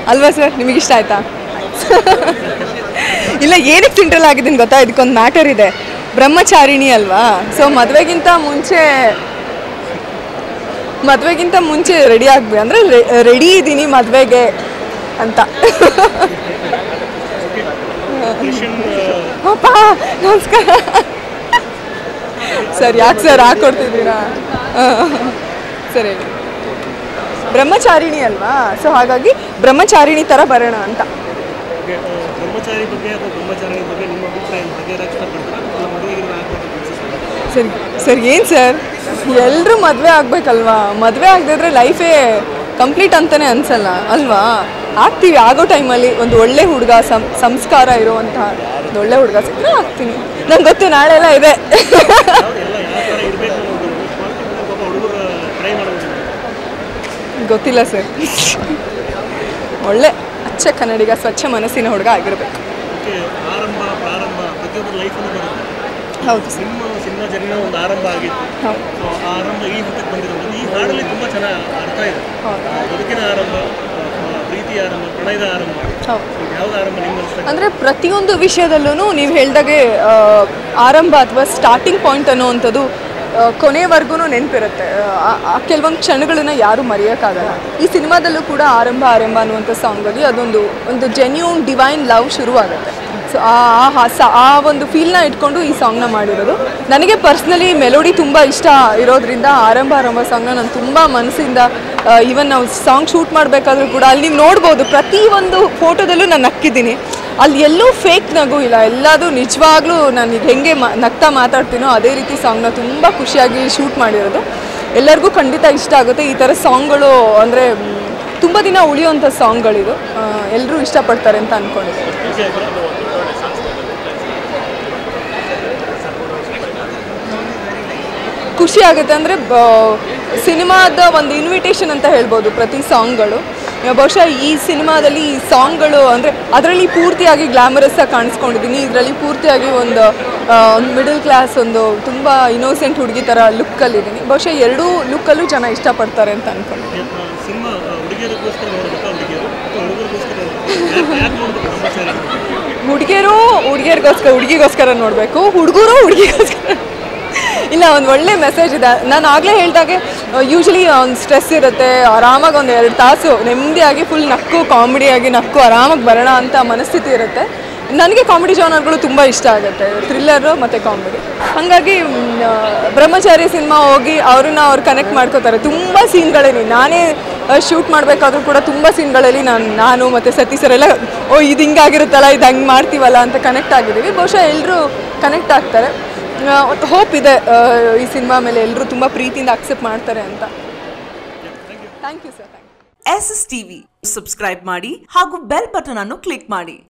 ಅಲ್ವಾ ಸರ್ ನಿಮಗೆ ಇಷ್ಟ ಆಯ್ತಾ ಇಲ್ಲ ಏನಕ್ಕೆ ಸಿಂಟ್ರಲ್ ಆಗಿದ್ದೀನಿ ಗೊತ್ತಾ ಇದಕ್ಕೊಂದು ಮ್ಯಾಟರ್ ಇದೆ ಬ್ರಹ್ಮಚಾರಿಣಿ ಅಲ್ವಾ ಸೊ ಮದುವೆಗಿಂತ ಮುಂಚೆ ಮದುವೆಗಿಂತ ಮುಂಚೆ ರೆಡಿ ಆಗ್ಬಿ ಅಂದರೆ ರೆಡಿ ಇದ್ದೀನಿ ಮದುವೆಗೆ ಅಂತ ಅಪ್ಪ ನಮಸ್ಕಾರ ಸರ್ ಯಾಕೆ ಸರ್ ಹಾಕ್ಕೊಡ್ತಿದ್ದೀರಾ ಸರಿ ಹೇಳಿ ಬ್ರಹ್ಮಚಾರಿಣಿ ಅಲ್ವಾ ಸೊ ಹಾಗಾಗಿ ಬ್ರಹ್ಮಚಾರಿಣಿ ಥರ ಬರೋಣ ಅಂತ ಓಕೆ, ಆ, ಬ್ರಹ್ಮಚಾರಿ ಬಗ್ಗೆ ಅಥವಾ ಬ್ರಹ್ಮಚಾರಿಣಿ ಬಗ್ಗೆ ನಿಮ್ಮ ಅಭಿಪ್ರಾಯ ಬಗ್ಗೆ ಇಷ್ಟಪಡ್ತೀರಾ ಅಥವಾ ಮದುವೆಗೆ ಆಗ್ಬೋದು ಅನ್ಸುತ್ತಾ? ಸರಿ ಸರ್ ಏನು ಸರ್ ಎಲ್ಲರೂ ಮದುವೆ ಆಗಬೇಕಲ್ವಾ ಮದುವೆ ಆಗದಿದ್ರೆ ಲೈಫೇ ಕಂಪ್ಲೀಟ್ ಅಂತಲೇ ಅನ್ಸಲ್ಲ ಅಲ್ವಾ ಆಗ್ತೀವಿ ಆಗೋ ಟೈಮಲ್ಲಿ ಒಂದು ಒಳ್ಳೆ ಹುಡುಗ ಸಂ ಸಂಸ್ಕಾರ ಇರುವಂಥ ಒಂದು ಒಳ್ಳೆ ಹುಡುಗ ಸಿಕ್ಕರೆ ಆಗ್ತೀನಿ ನಂಗೆ ಗೊತ್ತು ನಾಳೆ ಎಲ್ಲ ಇದೆ ಎಲ್ಲ ಯಾವ ಥರ ಇರಬೇಕು ಅನ್ನೋದು ಪಾಪ ಹುಡುಗರು ಟ್ರೈ ಮಾಡೋದು ಗೊತ್ತಿಲ್ಲ ಸರ್ ಒಳ್ಳೆ ಅಚ್ಚ ಕನ್ನಡಿಗ ಸ್ವಚ್ಛ ಮನಸ್ಸಿನ ಹುಡುಗ ಆಗಿರ್ಬೇಕು ಓಕೆ ಆರಂಭ ಪ್ರಾರಂಭ ಪ್ರತಿಯೊಬ್ಬರ ಲೈಫಲ್ಲೂ ಬರುತ್ತೆ ಹೌದು ಸರ್ ನಿಮ್ಮ ಸಿನಿಮಾ ಜರ್ನಿನ ಒಂದು ಆರಂಭ ಆಗಿತ್ತು ಹೌದು ಸೊ ಆ ಆರಂಭ ಈ ಹಂತಕ್ಕೆ ಬಂದಿರೋದು ಈ ಹಾಡಲ್ಲಿ ತುಂಬ ಚೆನ್ನಾಗಿ ಅರ್ಥ ಇದೆ ಹೌದು. ಆ, ಬದುಕಿನ ಆರಂಭ ಆ, ಪ್ರೀತಿಯ ಆರಂಭ ಪ್ರಣಯದ ಆರಂಭ ಹೌದು ಇದು ಯಾವ್ದು ಆರಂಭ ನಿಮ್ಮ ಇಷ್ಟ ಅಂದರೆ ಪ್ರತಿಯೊಂದು ವಿಷಯದಲ್ಲೂ ನೀವು ಹೇಳ್ದಾಗೆ ಆ, ಆರಂಭ ಅಥವಾ ಸ್ಟಾರ್ಟಿಂಗ್ ಪಾಯಿಂಟ್ ಅನ್ನುವಂಥದ್ದು ಕೊನೆವರೆಗೂ ನೆನಪಿರುತ್ತೆ ಕೆಲವೊಂದು ಕ್ಷಣಗಳನ್ನ ಯಾರೂ ಮರೆಯೋಕ್ಕಾಗಲ್ಲ ಈ ಸಿನಿಮಾದಲ್ಲೂ ಕೂಡ ಆರಂಭ ಆರಂಭ ಅನ್ನುವಂಥ ಸಾಂಗಲ್ಲಿ ಅದೊಂದು ಒಂದು ಜೆನ್ಯೂನ್ ಡಿವೈನ್ ಲವ್ ಶುರುವಾಗುತ್ತೆ ಸೊ ಆ ಆ- ಆ ಸ- ಆ ಒಂದು ಫೀಲ್ನ ಇಟ್ಕೊಂಡು ಈ ಸಾಂಗ್ನ ಮಾಡಿರೋದು ನನಗೆ ಪರ್ಸ್ನಲಿ ಮೆಲೋಡಿ ತುಂಬ ಇಷ್ಟ ಇರೋದ್ರಿಂದ ಆರಂಭ ಆರಂಭ ಸಾಂಗ್ನ ನಾನು ತುಂಬ ಮನಸ್ಸಿಂದ ಈವನ್ ನಾವು ಸಾಂಗ್ ಶೂಟ್ ಮಾಡಬೇಕಾದ್ರೂ ಕೂಡ ಅಲ್ಲಿ ನೀವು ನೋಡ್ಬೋದು ಪ್ರತಿ ಒಂದು ಫೋಟೋದಲ್ಲೂ ನಾನು ನಕ್ಕಿದ್ದೀನಿ ಅಲ್ಲಿ ಎಲ್ಲೂ ಫೇಕ್ ನಗು ಇಲ್ಲ ಎಲ್ಲದು ನಿಜವಾಗ್ಲೂ ನಾನು ಈಗ ಹೆಂಗೆ ಮಾ ನಗ್ತಾ ಮಾತಾಡ್ತೀನೋ ಅದೇ ರೀತಿ ಸಾಂಗ್ನ ತುಂಬ ಖುಷಿಯಾಗಿ ಶೂಟ್ ಮಾಡಿರೋದು ಎಲ್ಲರಿಗೂ ಖಂಡಿತ ಇಷ್ಟ ಆಗುತ್ತೆ ಈ ಥರ ಸಾಂಗ್ಗಳು ಅಂದರೆ ತುಂಬ ದಿನ ಉಳಿಯುವಂಥ ಸಾಂಗ್ಗಳಿದು ಎಲ್ಲರೂ ಇಷ್ಟಪಡ್ತಾರೆ ಅಂತ ಅಂದ್ಕೊಂಡಿದ್ದೀನಿ ಖುಷಿ ಆಗುತ್ತೆ ಅಂದರೆ ಸಿನಿಮಾದ ಒಂದು ಇನ್ವಿಟೇಷನ್ ಅಂತ ಹೇಳ್ಬೋದು ಪ್ರತಿ ಸಾಂಗ್ಗಳು ಬಹುಶಃ ಈ ಸಿನಿಮಾದಲ್ಲಿ ಈ ಸಾಂಗ್ಗಳು ಅಂದರೆ ಅದರಲ್ಲಿ ಪೂರ್ತಿಯಾಗಿ ಗ್ಲಾಮರಸ್ ಆಗಿ ಕಾಣಿಸ್ಕೊಂಡಿದ್ದೀನಿ ಇದರಲ್ಲಿ ಪೂರ್ತಿಯಾಗಿ ಒಂದು ಆ, ಒಂದು ಮಿಡಲ್ ಕ್ಲಾಸ್ ಒಂದು ತುಂಬ ಇನೋಸೆಂಟ್ ಹುಡುಗಿ ಥರ ಲುಕ್ಕಲ್ಲಿದ್ದೀನಿ ಬಹುಶಃ ಎರಡೂ ಲುಕ್ಕಲ್ಲೂ ಜನ ಇಷ್ಟಪಡ್ತಾರೆ ಅಂತ ಅಂದ್ಕೊಂಡು ಸಿನಿಮಾ ಹುಡುಗಿಯರಿಗೋಸ್ಕರ ನೋಡಬೇಕಾ ಹುಡುಗಿಯರು ಅಥವಾ ಹುಡುಗರಿಗೋಸ್ಕರ ನೋಡ್ಬೇಕಾ? ಯಾಕೆ ನೋಡ್ಬೇಕು ಬ್ರಹ್ಮಚಾರಿ ಹುಡುಗಿಯರು ಹುಡುಗಿಯರಿಗೋಸ್ಕರ ಹುಡುಗಿಗೋಸ್ಕರ ನೋಡಬೇಕು ಹುಡುಗರು ಹುಡುಗಿಗೋಸ್ಕರ ಇಲ್ಲ ಒಂದು ಒಳ್ಳೆ ಮೆಸೇಜ್ ಇದೆ ನಾನು ಆಗಲೇ ಹೇಳ್ದಾಗೆ ಯೂಶಲಿ ಒಂದು ಸ್ಟ್ರೆಸ್ ಇರುತ್ತೆ ಆರಾಮಾಗಿ ಒಂದು ಎರಡು ತಾಸು ನೆಮ್ಮದಿಯಾಗಿ ಫುಲ್ ನಕ್ಕು ಕಾಮಿಡಿಯಾಗಿ ನಕ್ಕು ಆರಾಮಾಗಿ ಬರೋಣ ಅಂತ ಮನಸ್ಥಿತಿ ಇರುತ್ತೆ ನನಗೆ ಕಾಮಿಡಿ ಜಾನರ್ಗಳು ತುಂಬ ಇಷ್ಟ ಆಗುತ್ತೆ ಥ್ರಿಲ್ಲರು ಮತ್ತು ಕಾಮಿಡಿ ಹಾಗಾಗಿ ಮ್, ಆ, ಬ್ರಹ್ಮಚಾರಿ ಸಿನಿಮಾ ಹೋಗಿ ಅವ್ರನ್ನ ಅವ್ರು ಕನೆಕ್ಟ್ ಮಾಡ್ಕೋತಾರೆ ತುಂಬ ಸೀನ್ಗಳಲ್ಲಿ ನಾನೇ ಶೂಟ್ ಮಾಡಬೇಕಾದ್ರೂ ಕೂಡ ತುಂಬ ಸೀನ್ಗಳಲ್ಲಿ ನಾನು ನಾನು ಮತ್ತು ಸತಿ ಸರ್ ಎಲ್ಲ ಓ ಇದು ಹಿಂಗಾಗಿರುತ್ತಲ್ಲ ಇದು ಹಂಗೆ ಮಾಡ್ತೀವಲ್ಲ ಅಂತ ಕನೆಕ್ಟ್ ಆಗಿದ್ದೀವಿ ಬಹುಶಃ ಎಲ್ಲರೂ ಕನೆಕ್ಟ್ ಆಗ್ತಾರೆ ಹೋಪ್ ಇದೆ ಆ, ಈ ಸಿನಿಮಾ ಮೇಲೆ ಎಲ್ಲರೂ ತುಂಬ ಪ್ರೀತಿಯಿಂದ ಅಕ್ಸೆಪ್ಟ್ ಮಾಡ್ತಾರೆ ಅಂತ thank you sir thank you S S TV subscribe ಮಾಡಿ ಹಾಗೂ ಬೆಲ್ ಬಟನ್ ಅನ್ನು ಕ್ಲಿಕ್ ಮಾಡಿ